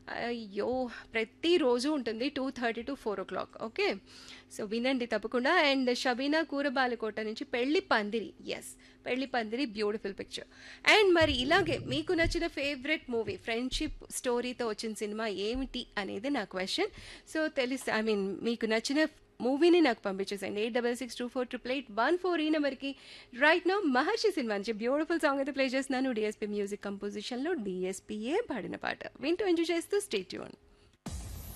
అయ్యో ప్రతిరోజు ఉంటుంది two thirty to four o'clock okay so వినండి తప్పకుండా అండ్ షబీనా కూరబాలకోట నుంచి పెళ్లి పందిరి ఎస్ పెళ్లి పందిరి బ్యూటిఫుల్ పిక్చర్ అండ్ మరి ఇలాగే మీకు నచ్చిన ఫేవరెట్ మూవీ ఫ్రెండ్షిప్ స్టోరీతో వచ్చిన సినిమా ఏమిటి అనేది నా క్వశ్చన్ సో తెలిసి ఐ మీన్ మీకు నచ్చిన మూవీని నాకు పంపించేసండి eight double six two four triple eight one four ఈ నెంబర్కి రైట్ నో మహర్షి సినిమా నుంచి బ్యూటిఫుల్ సాంగ్ అయితే ప్లే చేస్తున్నాను డిఎస్పీ మ్యూజిక్ కంపోజిషన్లో డిఎస్పీఏ పాడిన పాట వింటూ ఎంజాయ్ చేస్తూ స్టేట్ ట్యూన్